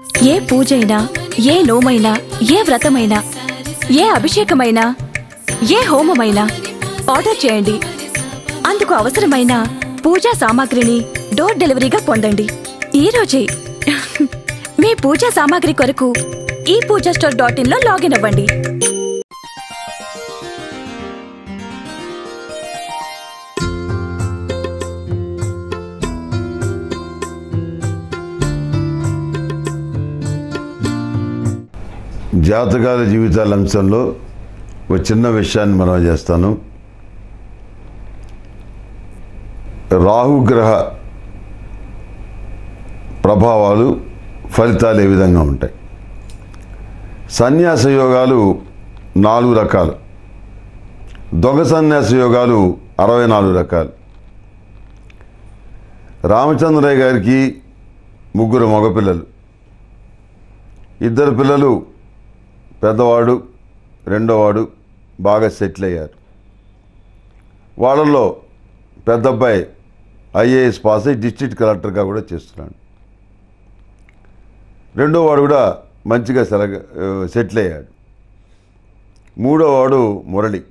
ఏ పూజైనా ఏ నోమైనా ఏ వ్రతమైనా ఏ అభిషేకమైనా ఏ హోమమైనా ఆర్డర్ చేయండి అందుకు అవసరమైన పూజా సామాగ్రిని డోర్ డెలివరీగా పొందండి ఈ రోజే మీ పూజా సామాగ్రి కొరకు ఈ పూజా స్టోర్ డాట్ ఇన్ లో లాగిన్ అవ్వండి జాతకాల జీవితాల అంశంలో ఒక చిన్న విషయాన్ని మనం చేస్తాను రాహుగ్రహ ప్రభావాలు ఫలితాలు ఏ విధంగా ఉంటాయి సన్యాస యోగాలు నాలుగు రకాలు దొంగ సన్యాస యోగాలు అరవై నాలుగు రకాలు రామచంద్రయ్య గారికి ముగ్గురు మగపిల్లలు ఇద్దరు పిల్లలు పెద్దవాడు రెండోవాడు బాగా సెటిల్ అయ్యారు వాళ్ళల్లో పెద్ద అబ్బాయి ఐఏఎస్ పాస్ అయ్యి డిస్ట్రిక్ట్ కలెక్టర్గా కూడా చేస్తున్నాడు రెండో వాడు కూడా మంచిగా సెలగ సెటిల్ అయ్యాడు మూడో వాడు మురళి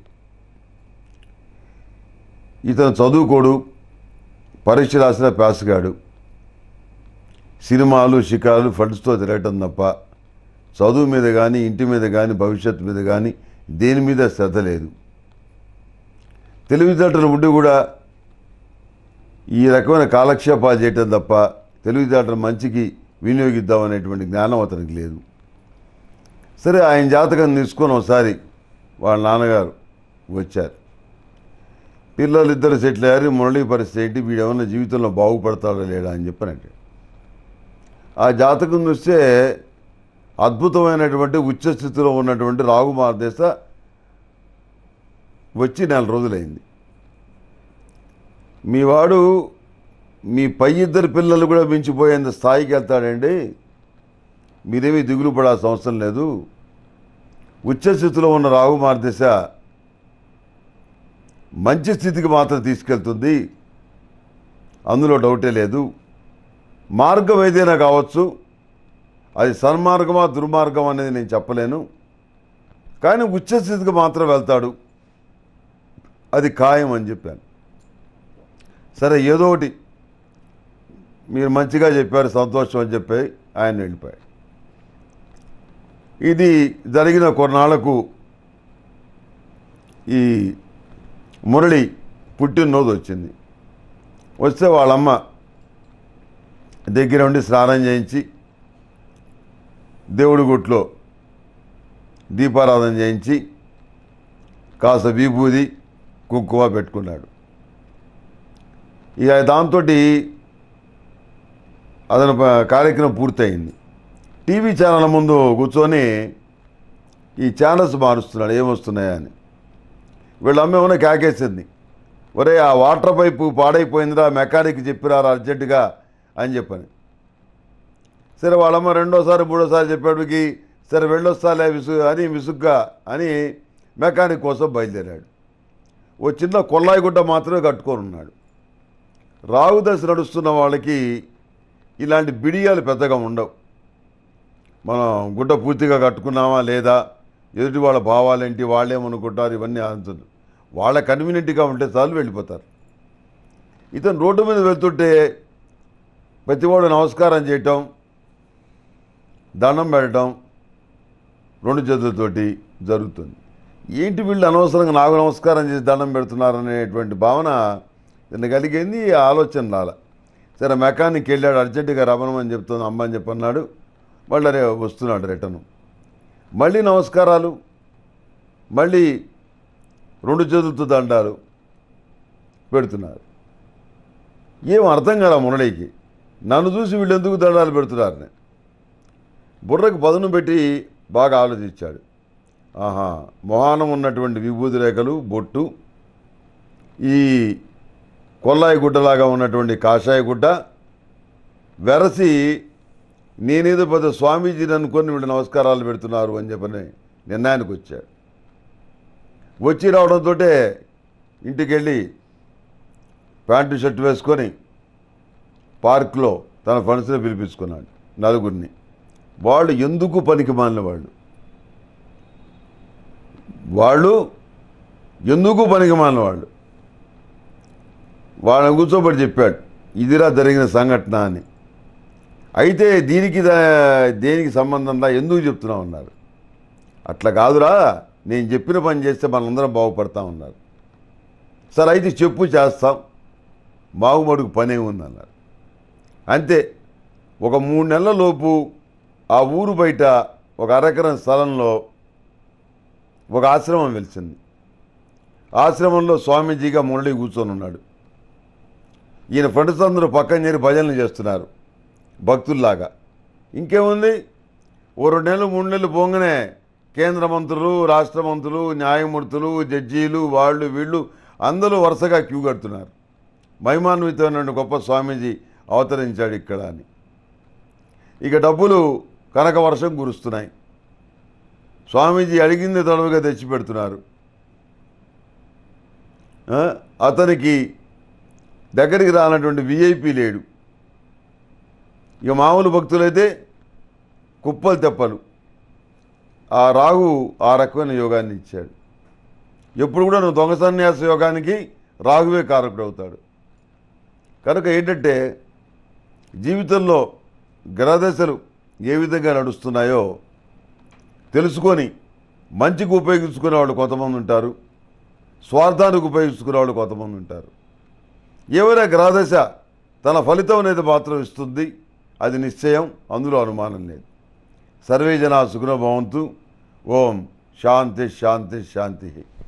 ఇతను చదువుకోడు పరీక్ష రాసిన పాస్గాడు సినిమాలు షికారులు ఫ్రెండ్స్తో తిరగటం తప్ప చదువు మీద కానీ ఇంటి మీద కానీ భవిష్యత్తు మీద కానీ దేని మీద శ్రద్ధ లేదు తెలివితేటలు ఉండి కూడా ఈ రకమైన కాలక్షేపాలు చేయటం తప్ప తెలివితేటలు మంచికి వినియోగిద్దాం అనేటువంటి జ్ఞానం అతనికి లేదు సరే ఆయన జాతకం తీసుకొని ఒకసారి వాళ్ళ నాన్నగారు వచ్చారు పిల్లలు ఇద్దరు సెటిల్ అయ్యారు మురళి పరిస్థితి ఏంటి వీడు ఏమన్నా జీవితంలో బాగుపడతాడా లేడా అని చెప్పనంటే ఆ జాతకం చూస్తే అద్భుతమైనటువంటి ఉచ్చస్థితిలో ఉన్నటువంటి రాగు మార్దేశ వచ్చి నెల రోజులైంది మీ వాడు మీ పై ఇద్దరు పిల్లలు కూడా మించిపోయేంత స్థాయికి వెళ్తాడండి మీరేమీ దిగులు పడాల్సిన అవసరం లేదు ఉచ్చస్థితిలో ఉన్న రాగు మార్దశ మంచి స్థితికి మాత్రం తీసుకెళ్తుంది అందులో డౌటే లేదు మార్గం ఏదైనా కావచ్చు అది సన్మార్గమా దుర్మార్గం అనేది నేను చెప్పలేను కానీ ఉచ్చస్థితికి మాత్రం వెళ్తాడు అది ఖాయం అని చెప్పాను సరే ఏదో ఒకటి మీరు మంచిగా చెప్పారు సంతోషం అని చెప్పి ఆయన వెళ్ళిపోయాడు ఇది జరిగిన కొన్నాళ్లకు ఈ మురళి పుట్టినరోజు వచ్చింది వస్తే వాళ్ళమ్మ దగ్గర ఉండి స్నానం చేయించి దేవుడి గుట్లో దీపారాధన చేయించి కాస్త విభూది కుంకుమ పెట్టుకున్నాడు ఇక దాంతో అతని ప- కార్యక్రమం పూర్తయింది టీవీ ఛానల్ ముందు కూర్చొని ఈ ఛానల్స్ మారుస్తున్నాడు ఏమొస్తున్నాయా అని వీళ్ళ అమ్మ ఏమైనా కేకేసింది ఒరే ఆ వాటర్ పైపు పాడైపోయిందిరా మెకానిక్ చెప్పిరారా అర్జెంటుగా అని చెప్పని సరే వాళ్ళమ్మ రెండోసారి మూడోసారి చెప్పేటికి సరే వెళ్ళొస్తాలే విసు అని విసుగ్గా అని మెకానిక్ కోసం బయలుదేరాడు ఓ చిన్న కొల్లాయి గుడ్డ మాత్రమే కట్టుకొని ఉన్నాడు రాగు దశ నడుస్తున్న వాళ్ళకి ఇలాంటి బిడియాలు పెద్దగా ఉండవు మనం గుడ్డ పూర్తిగా కట్టుకున్నామా లేదా ఎదుటి వాళ్ళ భావాలేంటి వాళ్ళేమనుకుంటారు ఇవన్నీ ఆలోచనలు వాళ్ళ కన్వీనియంట్గా ఉంటే చాలు వెళ్ళిపోతారు ఇతను రోడ్డు మీద వెళ్తుంటే ప్రతివాడు నమస్కారం చేయటం దండం పెట్టడం రెండు చేతులతోటి జరుగుతుంది ఏంటి వీళ్ళు అనవసరంగా నాకు నమస్కారం చేసి దండం పెడుతున్నారనేటువంటి భావన నిన్న కలిగింది ఆ ఆలోచన రాల సరే మెకానిక్ వెళ్ళాడు అర్జెంటుగా రమణమని చెప్తుంది అమ్మ అని చెప్పన్నాడు మళ్ళీ రే వస్తున్నాడు రిటర్న్ మళ్ళీ నమస్కారాలు మళ్ళీ రెండు చేతులతో దండాలు పెడుతున్నారు ఏం అర్థం కాల మురళికి నన్ను చూసి వీళ్ళు ఎందుకు దండాలు పెడుతున్నారని బుర్రకు పదును పెట్టి బాగా ఆలోచించాడు ఆహా మొహానం ఉన్నటువంటి విభూతి రేఖలు బొట్టు ఈ కొల్లాయి గుడ్డలాగా ఉన్నటువంటి కాషాయ గుడ్డ వెరసి నేనేదో పెద్ద స్వామీజీని అనుకొని వీళ్ళు నమస్కారాలు పెడుతున్నారు అని చెప్పని నిర్ణయానికి వచ్చాడు వచ్చి రావడంతో ఇంటికి వెళ్ళి ప్యాంటు షర్ట్ వేసుకొని పార్క్లో తన ఫ్రెండ్స్ని పిలిపించుకున్నాడు నలుగురిని వాళ్ళు ఎందుకు పనికి మాలిన వాళ్ళు వాళ్ళు ఎందుకు పనికి మాలిన వాళ్ళు వాళ్ళని కూర్చోబెట్టి చెప్పాడు ఇదిరా జరిగిన సంఘటన అని అయితే దీనికి దా- దేనికి సంబంధంలా ఎందుకు చెప్తున్నావు అన్నారు అట్లా కాదురా నేను చెప్పిన పని చేస్తే మనందరం బాగుపడతాం అన్నారు సరే అయితే చెప్పు చేస్తాం మాగుమడుగు పనే ఉందన్నారు అంతే ఒక మూడు నెలల లోపు ఆ ఊరు బయట ఒక అరెకరం స్థలంలో ఒక ఆశ్రమం వెలిసింది ఆశ్రమంలో స్వామీజీగా మురళి కూర్చొని ఉన్నాడు ఈయన ఫ్రెండ్స్ అందరూ పక్కన చేరి భజనలు చేస్తున్నారు భక్తుల్లాగా ఇంకేముంది ఓ రెండు నెలలు మూడు నెలలు పోగానే కేంద్ర మంత్రులు రాష్ట్ర మంత్రులు న్యాయమూర్తులు జడ్జీలు వాళ్ళు వీళ్ళు అందరూ వరుసగా క్యూ కడుతున్నారు మహిమాన్వితమైన గొప్ప స్వామీజీ అవతరించాడు ఇక్కడ అని ఇక డబ్బులు కనక వర్షం కురుస్తున్నాయి స్వామీజీ అడిగింది తడవుగా తెచ్చి పెడుతున్నారు ఆ, అతనికి దగ్గరికి రానటువంటి విఐపి లేడు ఇక మామూలు భక్తులైతే కుప్పలు తెప్పలు ఆ రాహు ఆ రకమైన యోగాన్ని ఇచ్చాడు ఎప్పుడు కూడా నువ్వు దొంగ సన్యాస యోగానికి రాహువే కారకుడు అవుతాడు కనుక ఏంటంటే జీవితంలో గ్రహదశలు ఏ విధంగా నడుస్తున్నాయో తెలుసుకొని మంచికి ఉపయోగించుకునే వాళ్ళు కొంతమంది ఉంటారు స్వార్థానికి ఉపయోగించుకునే వాళ్ళు కొంతమంది ఉంటారు ఎవరైనా గ్రహదశ తన ఫలితం అనేది మాత్రం ఇస్తుంది అది నిశ్చయం అందులో అనుమానం లేదు సర్వే జనా సుఖనో భవంతు ఓం శాంతి శాంతి శాంతి